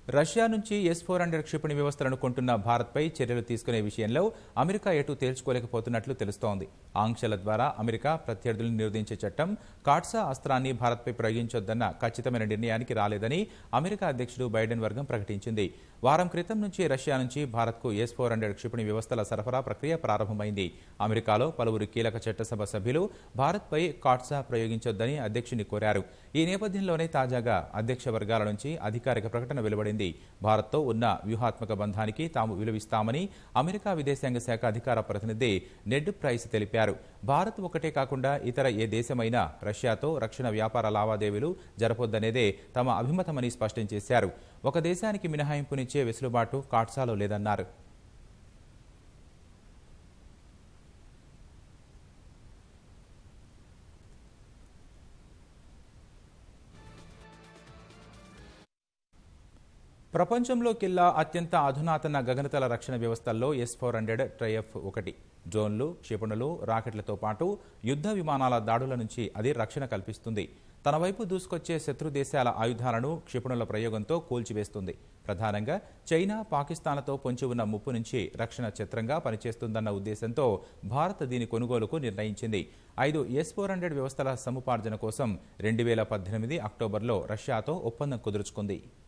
Russia నుంచి S four hundred క్షిపణి వ్యవస్థలను కొంటున్న భారత్పై చర్యలు తీసుకునే విషయంలో అమెరికా ఎటు తేల్చుకోలేకపోతున్నట్లు తెలుస్తోంది ఆంక్షల ద్వారా అమెరికా ప్రత్యర్థులను నిరోధించే చట్టం కాట్సా అస్త్రాన్ని భారత్పై ప్రయోగించొద్దన్న ఖచ్చితమైన నిర్ణయానికి రాలేదని అమెరికా అధ్యక్షుడు బైడెన్ వర్గం ప్రకటించింది వారం క్రితం నుంచి రష్యా నుంచి భారత్కు ఎస్ ఫోర్ హండ్రెడ్ క్షిపణి వ్యవస్థల సరఫరా ప్రక్రియ ప్రారంభమైంది అమెరికాలో పలువురు కీలక చట్టసభ సభ్యులు భారత్పై కాట్సా ప్రయోగించొద్దని అధ్యక్షుని కోరారు ఈ నేపథ్యంలోనే తాజాగా అధ్యక్ష వర్గాల నుంచి అధికారిక ప్రకటన వెలువడింది భారత్తో ఉన్న వ్యూహాత్మక బంధానికి తాము విలువిస్తామని అమెరికా విదేశాంగ శాఖ అధికార ప్రతినిధి నెడ్ ప్రైస్ తెలిపారు భారత్ ఒకటే కాకుండా ఇతర ఏ దేశమైనా రష్యాతో రక్షణ వ్యాపార లావాదేవీలు జరపొద్దనేదే తమ అభిమతమని స్పష్టం చేశారు ఒక దేశానికి మినహాయింపునిచ్చే వెసులుబాటు కాట్సాలో లేదన్నారు ప్రపంచంలోకెల్లా అత్యంత అధునాతన గగనతల రక్షణ వ్యవస్థల్లో ఎస్ ఫోర్ హండ్రెడ్ ట్రయఫ్ ఒకటి డ్రోన్లు క్షిపణులు రాకెట్లతో పాటు యుద్ధ విమానాల దాడుల నుంచి అది రక్షణ కల్పిస్తుంది తన వైపు దూసుకొచ్చే శత్రు దేశాల ఆయుధాలను క్షిపణుల ప్రయోగంతో కూల్చివేస్తుంది ప్రధానంగా చైనా పాకిస్తాన్లతో పొంచి ఉన్న ముప్పు నుంచి రక్షణ చిత్రంగా పనిచేస్తుందన్న ఉద్దేశంతో భారత్ దీని కొనుగోలుకు నిర్ణయించింది ఐదు ఎస్ ఫోర్ హండ్రెడ్ వ్యవస్థల సముపార్జన కోసం రెండు వేల పద్దెనిమిది అక్టోబర్లో రష్యాతో ఒప్పందం కుదుర్చుకుంది